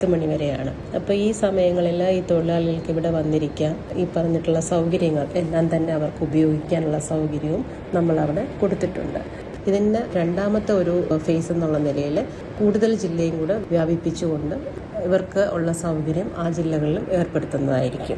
പത്ത് മണി വരെയാണ് അപ്പോൾ ഈ സമയങ്ങളിൽ ഈ തൊഴിലാളികൾക്ക് ഇവിടെ വന്നിരിക്കാം ഈ പറഞ്ഞിട്ടുള്ള സൗകര്യങ്ങൾ എല്ലാം തന്നെ അവർക്ക് ഉപയോഗിക്കാനുള്ള സൗകര്യവും നമ്മൾ അവിടെ കൊടുത്തിട്ടുണ്ട് ഇതിൻ്റെ രണ്ടാമത്തെ ഒരു ഫേസ് എന്നുള്ള നിലയിൽ കൂടുതൽ ജില്ലയും കൂടെ വ്യാപിപ്പിച്ചുകൊണ്ട് ഇവർക്ക് ഉള്ള സൗകര്യം ആ ജില്ലകളിലും ഏർപ്പെടുത്തുന്നതായിരിക്കും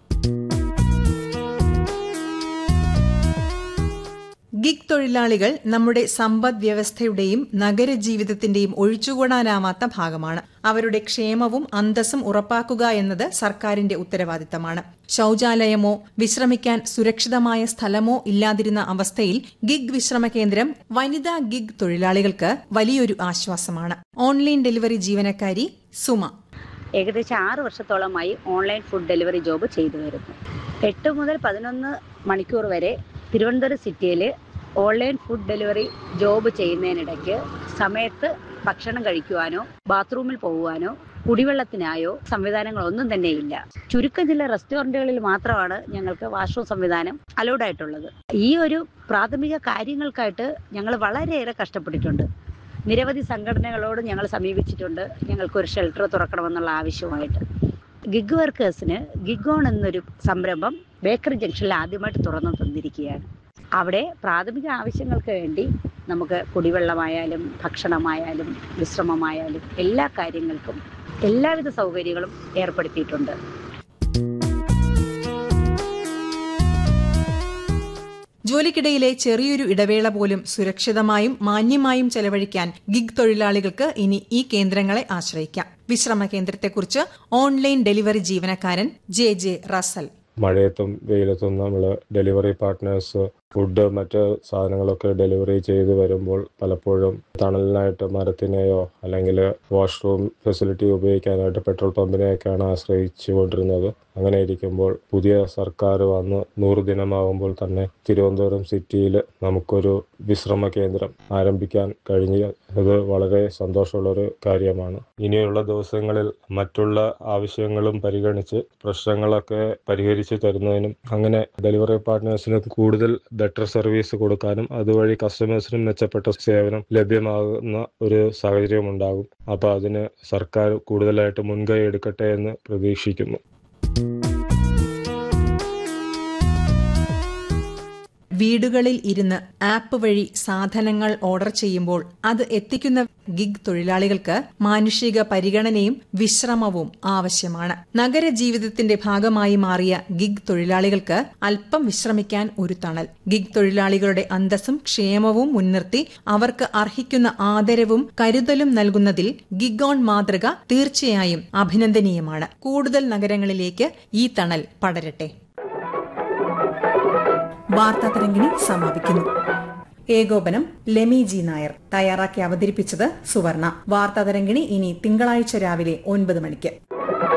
ഗിഗ് തൊഴിലാളികൾ നമ്മുടെ സമ്പദ് വ്യവസ്ഥയുടെയും നഗരജീവിതത്തിന്റെയും ഒഴിച്ചുകൂടാനാവാത്ത ഭാഗമാണ് അവരുടെ ക്ഷേമവും അന്തസ്സും ഉറപ്പാക്കുക എന്നത് സർക്കാരിന്റെ ഉത്തരവാദിത്തമാണ് ശൌചാലയമോ വിശ്രമിക്കാൻ സുരക്ഷിതമായ സ്ഥലമോ ഇല്ലാതിരുന്ന അവസ്ഥയിൽ ഗിഗ് വിശ്രമ കേന്ദ്രം വനിതാ ഗിഗ് തൊഴിലാളികൾക്ക് വലിയൊരു ആശ്വാസമാണ് ഓൺലൈൻ ഡെലിവറി ജീവനക്കാരി സുമ ഏകദേശം ആറ് വർഷത്തോളമായി ഓൺലൈൻ ഫുഡ് ഡെലിവറി ജോബ് ചെയ്തു വരുന്നു എട്ട് മുതൽ പതിനൊന്ന് മണിക്കൂർ വരെ തിരുവനന്തപുരം സിറ്റിയിൽ ഓൺലൈൻ ഫുഡ് ഡെലിവറി ജോബ് ചെയ്യുന്നതിനിടയ്ക്ക് സമയത്ത് ഭക്ഷണം കഴിക്കുവാനോ ബാത്റൂമിൽ പോകുവാനോ കുടിവെള്ളത്തിനായോ സംവിധാനങ്ങളൊന്നും തന്നെ ഇല്ല ചുരുക്കം ചില റെസ്റ്റോറൻറ്റുകളിൽ മാത്രമാണ് ഞങ്ങൾക്ക് വാഷ്റൂം സംവിധാനം അലൗഡ് ആയിട്ടുള്ളത് ഈ ഒരു പ്രാഥമിക കാര്യങ്ങൾക്കായിട്ട് ഞങ്ങൾ വളരെയേറെ കഷ്ടപ്പെട്ടിട്ടുണ്ട് നിരവധി സംഘടനകളോട് ഞങ്ങൾ സമീപിച്ചിട്ടുണ്ട് ഞങ്ങൾക്കൊരു ഷെൽട്ടർ തുറക്കണമെന്നുള്ള ആവശ്യമായിട്ട് ഗിഗ് വർക്കേഴ്സിന് ഗിഗ് ഓൺ എന്നൊരു സംരംഭം ബേക്കറി ജംഗ്ഷനിൽ ആദ്യമായിട്ട് തുറന്നു തന്നിരിക്കുകയാണ് അവിടെ പ്രാഥമിക ആവശ്യങ്ങൾക്ക് വേണ്ടി നമുക്ക് കുടിവെള്ളമായാലും ഭക്ഷണമായാലും വിശ്രമമായാലും എല്ലാ കാര്യങ്ങൾക്കും എല്ലാവിധ സൗകര്യങ്ങളും ഏർപ്പെടുത്തിയിട്ടുണ്ട് ജോലിക്കിടയിലെ ചെറിയൊരു ഇടവേള പോലും സുരക്ഷിതമായും മാന്യമായും ചെലവഴിക്കാൻ ഗിഗ് തൊഴിലാളികൾക്ക് ഇനി ഈ കേന്ദ്രങ്ങളെ ആശ്രയിക്കാം വിശ്രമ കേന്ദ്രത്തെക്കുറിച്ച് ഓൺലൈൻ ഡെലിവറി ജീവനക്കാരൻ ജെ ജെ റസൽ മഴയത്തും വെയിലത്തും നമ്മൾ ഡെലിവറി പാർട്ട്നേഴ്സ് ഫുഡ് മറ്റ് സാധനങ്ങളൊക്കെ ഡെലിവറി ചെയ്ത് വരുമ്പോൾ പലപ്പോഴും തണലിനായിട്ട് മരത്തിനെയോ അല്ലെങ്കിൽ വാഷ്റൂം ഫെസിലിറ്റി ഉപയോഗിക്കാനായിട്ട് പെട്രോൾ പമ്പിനെയൊക്കെയാണ് ആശ്രയിച്ചു കൊണ്ടിരുന്നത് അങ്ങനെ ഇരിക്കുമ്പോൾ പുതിയ സർക്കാർ വന്ന് നൂറ് ദിനമാകുമ്പോൾ തന്നെ തിരുവനന്തപുരം സിറ്റിയിൽ നമുക്കൊരു വിശ്രമ കേന്ദ്രം ആരംഭിക്കാൻ കഴിഞ്ഞ അത് വളരെ സന്തോഷമുള്ളൊരു കാര്യമാണ് ഇനിയുള്ള ദിവസങ്ങളിൽ മറ്റുള്ള ആവശ്യങ്ങളും പരിഗണിച്ച് പ്രശ്നങ്ങളൊക്കെ പരിഹരിച്ചു തരുന്നതിനും അങ്ങനെ ഡെലിവറി പാർട്ട്നേഴ്സിന് കൂടുതൽ ബെറ്റർ സർവീസ് കൊടുക്കാനും അതുവഴി കസ്റ്റമേഴ്സിനും മെച്ചപ്പെട്ട സേവനം ലഭ്യമാകുന്ന ഒരു സാഹചര്യം ഉണ്ടാകും അപ്പോൾ അതിന് സർക്കാർ കൂടുതലായിട്ട് മുൻകൈ എടുക്കട്ടെ എന്ന് പ്രതീക്ഷിക്കുന്നു വീടുകളിൽ ഇരുന്ന് ആപ്പ് വഴി സാധനങ്ങൾ ഓർഡർ ചെയ്യുമ്പോൾ അത് എത്തിക്കുന്ന ഗിഗ് തൊഴിലാളികൾക്ക് മാനുഷിക പരിഗണനയും വിശ്രമവും ആവശ്യമാണ് നഗരജീവിതത്തിന്റെ ഭാഗമായി മാറിയ ഗിഗ് തൊഴിലാളികൾക്ക് അല്പം വിശ്രമിക്കാൻ ഒരു തണൽ ഗിഗ് തൊഴിലാളികളുടെ അന്തസ്സും ക്ഷേമവും മുൻനിർത്തി അവർക്ക് അർഹിക്കുന്ന ആദരവും കരുതലും നൽകുന്നതിൽ ഗിഗ് ഓൺ മാതൃക തീർച്ചയായും അഭിനന്ദനീയമാണ് കൂടുതൽ നഗരങ്ങളിലേക്ക് ഈ തണൽ പടരട്ടെ വാർത്താ തരംഗിണി സമാപിക്കുന്നു ഏകോപനം ലെമി ജി നായർ തയ്യാറാക്കി അവതരിപ്പിച്ചത് സുവർണ വാർത്താ തരംഗിണി ഇനി തിങ്കളാഴ്ച രാവിലെ ഒൻപത് മണിക്ക്